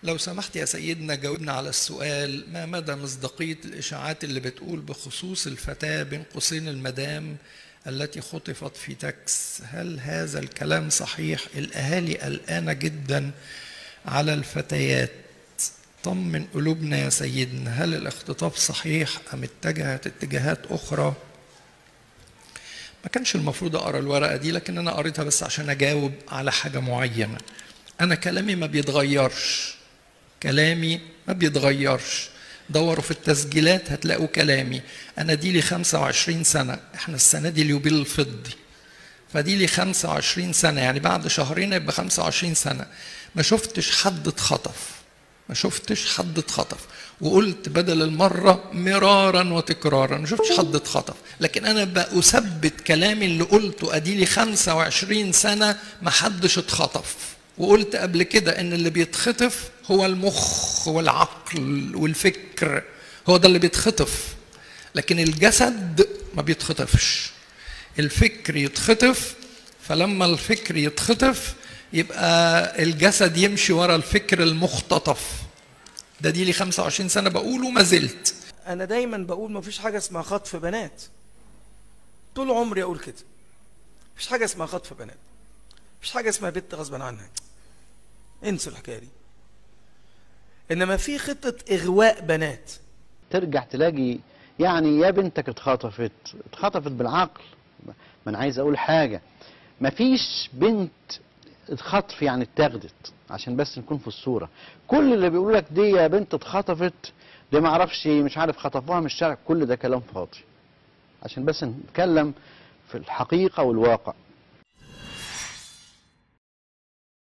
لو سمحت يا سيدنا جاوبنا على السؤال ما مدى مصداقية الإشاعات اللي بتقول بخصوص الفتاة بين قوسين المدام التي خطفت في تاكس هل هذا الكلام صحيح الأهالي قلقانة جدا على الفتيات طمن قلوبنا يا سيدنا هل الاختطاف صحيح أم اتجهت اتجاهات أخرى ما كانش المفروض أقرأ الورقة دي لكن أنا قريتها بس عشان أجاوب على حاجة معينة أنا كلامي ما بيتغيرش كلامي ما بيتغيرش دوروا في التسجيلات هتلاقوا كلامي انا دي لي 25 سنه احنا السنه دي اليوبيل الفضي فدي لي 25 سنه يعني بعد شهرين يبقى 25 سنه ما شفتش حد اتخطف ما شفتش حد اتخطف وقلت بدل المرة مرارا وتكرارا ما شفتش حد اتخطف لكن أنا بأثبت كلامي اللي قلته أديلي 25 سنة ما حدش اتخطف وقلت قبل كده ان اللي بيتخطف هو المخ والعقل والفكر هو ده اللي بيتخطف لكن الجسد ما بيتخطفش الفكر يتخطف فلما الفكر يتخطف يبقى الجسد يمشي ورا الفكر المختطف ده دي لي 25 سنه بقول وما زلت انا دايما بقول ما فيش حاجه اسمها خطف بنات طول عمري اقول كده مفيش حاجه اسمها خطف بنات مفيش حاجه اسمها بنت غصبا عنها انسوا الحكايه دي انما في خطه اغواء بنات ترجع تلاقي يعني يا بنتك اتخطفت اتخطفت بالعقل ما انا عايز اقول حاجه مفيش بنت اتخطف يعني اتاخدت عشان بس نكون في الصوره كل اللي بيقول لك دي يا بنت اتخطفت دي ما اعرفش مش عارف خطفوها من الشارع كل ده كلام فاضي عشان بس نتكلم في الحقيقه والواقع